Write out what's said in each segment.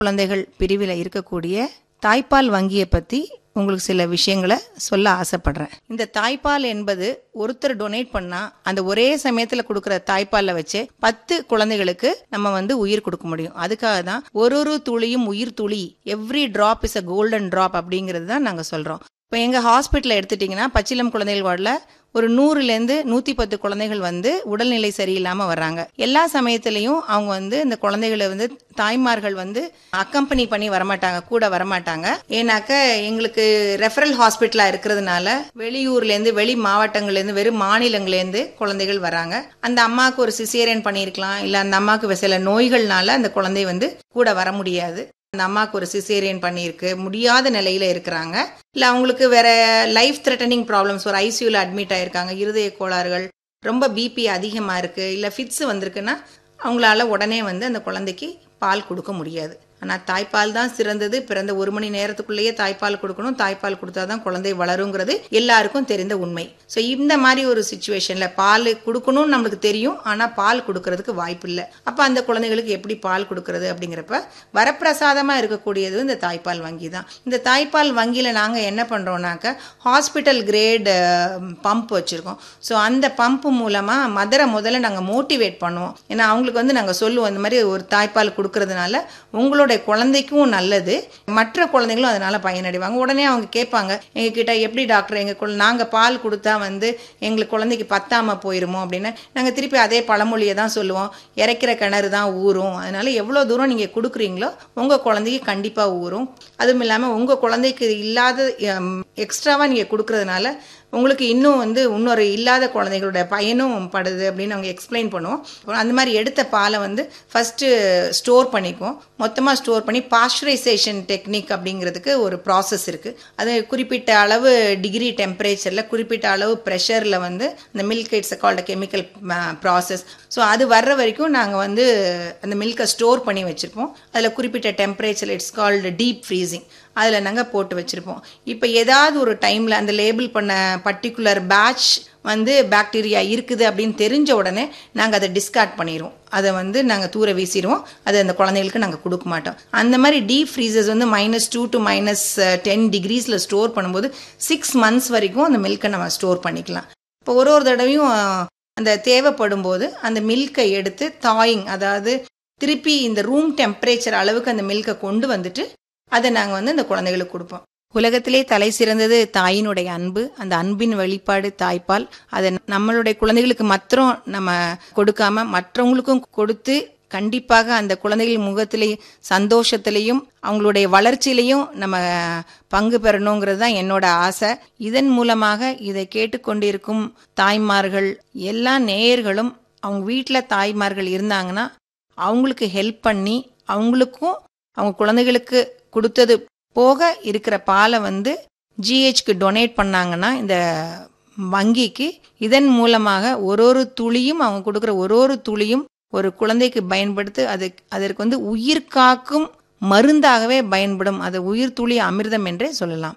குழந்தைகள் பிரிவில் இருக்கக்கூடிய தாய்ப்பால் வங்கியை பற்றி உங்களுக்கு சில விஷயங்களை சொல்ல ஆசைப்படுறேன் இந்த தாய்ப்பால் என்பது ஒருத்தர் டொனேட் பண்ணா அந்த ஒரே சமயத்தில் கொடுக்குற தாய்ப்பாலை வச்சு பத்து குழந்தைகளுக்கு நம்ம வந்து உயிர் கொடுக்க முடியும் அதுக்காக தான் ஒரு ஒரு துளியும் உயிர் துளி every drop is a golden drop அப்படிங்கிறது தான் நாங்கள் சொல்கிறோம் இப்போ எங்கள் ஹாஸ்பிட்டலில் எடுத்துட்டிங்கன்னா பச்சிலம் குழந்தைகள் வார்டில் ஒரு நூறுலேருந்து நூற்றி பத்து குழந்தைகள் வந்து உடல்நிலை சரியில்லாமல் வர்றாங்க எல்லா சமயத்துலேயும் அவங்க வந்து இந்த குழந்தைகளை வந்து தாய்மார்கள் வந்து அக்கம்பனி பண்ணி வரமாட்டாங்க கூட வரமாட்டாங்க ஏன்னாக்க எங்களுக்கு ரெஃபரல் ஹாஸ்பிட்டலாக இருக்கிறதுனால வெளியூர்லேருந்து வெளி மாவட்டங்கள்லேருந்து வெறும் மாநிலங்கள்லேருந்து குழந்தைகள் வராங்க அந்த அம்மாவுக்கு ஒரு சிசேரியன் பண்ணியிருக்கலாம் இல்லை அந்த அம்மாவுக்கு சில நோய்கள்னால அந்த குழந்தை வந்து கூட வர முடியாது அந்த அம்மாவுக்கு ஒரு சிசேரியன் பண்ணியிருக்கு முடியாத நிலையில இருக்கிறாங்க இல்லை அவங்களுக்கு வேற லைஃப் த்ரெட்டனிங் ப்ராப்ளம்ஸ் ஒரு ஐசியூவில் அட்மிட் ஆயிருக்காங்க இருதய கோளாறுகள் ரொம்ப பிபி அதிகமாக இருக்கு இல்லை ஃபிட்ஸ் வந்திருக்குன்னா அவங்களால உடனே வந்து அந்த குழந்தைக்கு பால் கொடுக்க முடியாது ஆனால் தாய்ப்பால் தான் சிறந்தது பிறந்த ஒரு மணி நேரத்துக்குள்ளேயே தாய்ப்பால் கொடுக்கணும் தாய்ப்பால் கொடுத்தா தான் குழந்தை வளருங்கிறது எல்லாருக்கும் தெரிந்த உண்மை ஸோ இந்த மாதிரி ஒரு சுச்சுவேஷனில் பால் கொடுக்கணும்னு நம்மளுக்கு தெரியும் ஆனால் பால் கொடுக்கறதுக்கு வாய்ப்பு இல்லை அப்போ அந்த குழந்தைகளுக்கு எப்படி பால் கொடுக்கறது அப்படிங்கிறப்ப வரப்பிரசாதமாக இருக்கக்கூடியது இந்த தாய்ப்பால் வங்கி தான் இந்த தாய்ப்பால் வங்கியில் நாங்கள் என்ன பண்ணுறோம்னாக்க ஹாஸ்பிட்டல் கிரேட் பம்ப் வச்சுருக்கோம் ஸோ அந்த பம்ப் மூலமாக மதரை முதல்ல நாங்கள் மோட்டிவேட் பண்ணுவோம் ஏன்னா அவங்களுக்கு வந்து நாங்கள் சொல்லுவோம் இந்த மாதிரி ஒரு தாய்ப்பால் கொடுக்கறதுனால உங்களோட குழந்தைக்கும் நல்லது மற்ற குழந்தைங்களும் அதனால பயனடைவாங்க உடனே அவங்க கேட்பாங்க எங்ககிட்ட எப்படி டாக்டர் எங்க குழ- நாங்க பால் கொடுத்தா வந்து எங்களுக்கு குழந்தைக்கு பத்தாம போயிருமோ அப்படின்னு நாங்க திருப்பி அதே பழமொழியை தான் சொல்லுவோம் இறைக்கிற கிணறு தான் ஊறும் அதனால எவ்வளவு தூரம் நீங்க கொடுக்குறீங்களோ உங்க குழந்தைக்கு கண்டிப்பா ஊறும் அதுவும் இல்லாம உங்க குழந்தைக்கு இல்லாத எக்ஸ்ட்ராவா நீங்க கொடுக்கறதுனால உங்களுக்கு இன்னும் வந்து இன்னொரு இல்லாத குழந்தைகளோட பயனும் படுது அப்படின்னு அவங்க எக்ஸ்பிளைன் பண்ணுவோம் அப்புறம் அந்த மாதிரி எடுத்த பாலை வந்து ஃபஸ்ட்டு ஸ்டோர் பண்ணிக்குவோம் மொத்தமாக ஸ்டோர் பண்ணி பாஸ்டரைசேஷன் டெக்னிக் அப்படிங்கிறதுக்கு ஒரு ப்ராசஸ் இருக்குது அது குறிப்பிட்ட அளவு டிகிரி டெம்பரேச்சரில் குறிப்பிட்ட அளவு ப்ரெஷரில் வந்து இந்த milk it's called chemical process so அது வர்ற வரைக்கும் நாங்கள் வந்து அந்த மில்கை ஸ்டோர் பண்ணி வச்சுருப்போம் அதில் குறிப்பிட்ட temperature it's called deep freezing அதில் நாங்கள் போட்டு வச்சுருப்போம் இப்போ ஏதாவது ஒரு டைமில் அந்த லேபிள் பண்ண பர்டிகுலர் பேட்ச் வந்து பாக்டீரியா இருக்குது அப்படின்னு தெரிஞ்ச உடனே நாங்கள் அதை டிஸ்கார்ட் பண்ணிடுவோம் அதை வந்து நாங்கள் தூர வீசிடுவோம் அதை அந்த குழந்தைகளுக்கு நாங்கள் கொடுக்க மாட்டோம் அந்த மாதிரி டீப் ஃப்ரீசர்ஸ் வந்து minus two to minus ten டிகிரீஸில் ஸ்டோர் பண்ணும்போது சிக்ஸ் மந்த்ஸ் வரைக்கும் அந்த மில்கை நம்ம ஸ்டோர் பண்ணிக்கலாம் இப்போ ஒரு ஒரு தடவையும் அஹ், அந்த தேவைப்படும் போது அந்த மில்கை எடுத்து தாயிங் அதாவது திருப்பி இந்த ரூம் டெம்பரேச்சர் அளவுக்கு அந்த மில்கை கொண்டு வந்துட்டு அதை நாங்கள் வந்து அந்த குழந்தைகளுக்கு கொடுப்போம் உலகத்திலே தலை சிறந்தது தாயினுடைய அன்பு அந்த அன்பின் வெளிப்பாடு தாய்ப்பால் அதை நம்மளுடைய குழந்தைகளுக்கு மாத்திரம் நம்ம கொடுக்காம மற்றவங்களுக்கும் கொடுத்து கண்டிப்பாக அந்த குழந்தைகள் முகத்திலே சந்தோஷத்திலையும் அவங்களுடைய வளர்ச்சியிலையும் நம்ம பங்கு பெறணுங்கிறது தான் என்னோட ஆசை இதன் மூலமாக இதை கேட்டுக்கொண்டிருக்கும் தாய்மார்கள் எல்லா நேயர்களும் அவங்க வீட்டில் தாய்மார்கள் இருந்தாங்கன்னா அவங்களுக்கு ஹெல்ப் பண்ணி அவங்களுக்கும் அவங்க குழந்தைகளுக்கு கொடுத்தது போக இருக்கிற பாலை வந்து ஜிஹெச்க்கு டொனேட் பண்ணாங்கன்னா இந்த வங்கிக்கு இதன் மூலமாக ஒரு ஒரு துளியும் அவங்க கொடுக்குற ஒரு ஒரு துளியும் ஒரு குழந்தைக்கு பயன்படுத்து அது அதற்கு வந்து உயிர் காக்கும் மருந்தாகவே பயன்படும் அது உயிர் துளி அமிர்தம் என்றே சொல்லலாம்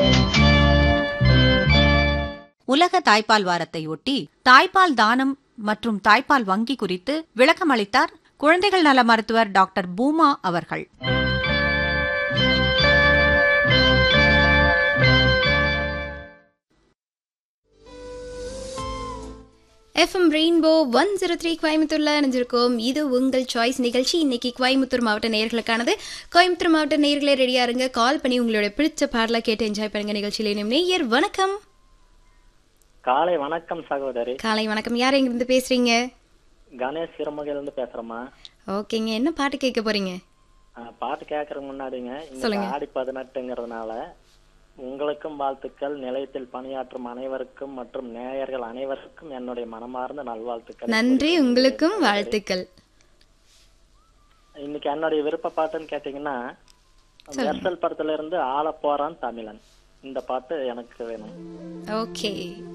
உலக தாய்ப்பால் வாரத்தை ஒட்டி தாய்ப்பால் தானம் மற்றும் தாய்ப்பால் வங்கி குறித்து விளக்கமளித்தார் குழந்தைகள் நல மருத்துவர் டாக்டர் பூமா அவர்கள் FM Rainbow one zero three கோயம்புத்தூர்ல நினைஞ்சிருக்கோம் இது உங்கள் சாய்ஸ் நிகழ்ச்சி இன்னைக்கு கோயம்புத்தூர் மாவட்ட நேயர்களுக்கானது கோயம்புத்தூர் மாவட்ட நேயர்களே ரெடியா இருங்க கால் பண்ணி உங்களோட பிடிச்ச பாடலை கேட்டு என்ஜாய் பண்ணுங்க நிகழ்ச்சியில இனியும் நேயர் வணக்கம் காலை வணக்கம் சகோதரி காலை வணக்கம் யார் எங்கிருந்து பேசுறீங்க கணேஷ் சிறுமுகையில இருந்து பேசுறேம்மா ஓகேங்க என்ன பாட்டு கேட்க போறீங்க ஆ, பாட்டு கேட்கறதுக்கு முன்னாடிங்க இன்னைக்கு சொல்லுங்க. ஆடி பதினெட்டுங்கிறதுனால உங்களுக்கும் வாழ்த்துக்கள் நிலையத்தில் பணியாற்றும் அனைவருக்கும் மற்றும் நேயர்கள் அனைவருக்கும் என்னுடைய மனமார்ந்த நல்வாழ்த்துக்கள் நன்றி உங்களுக்கும் வாழ்த்துக்கள் இன்னைக்கு என்னுடைய விருப்ப பாட்டுன்னு கேட்டீங்கன்னா மெர்சல் படத்துல இருந்து ஆள போறான் தமிழன் இந்த பாட்டு எனக்கு வேணும் ஓகே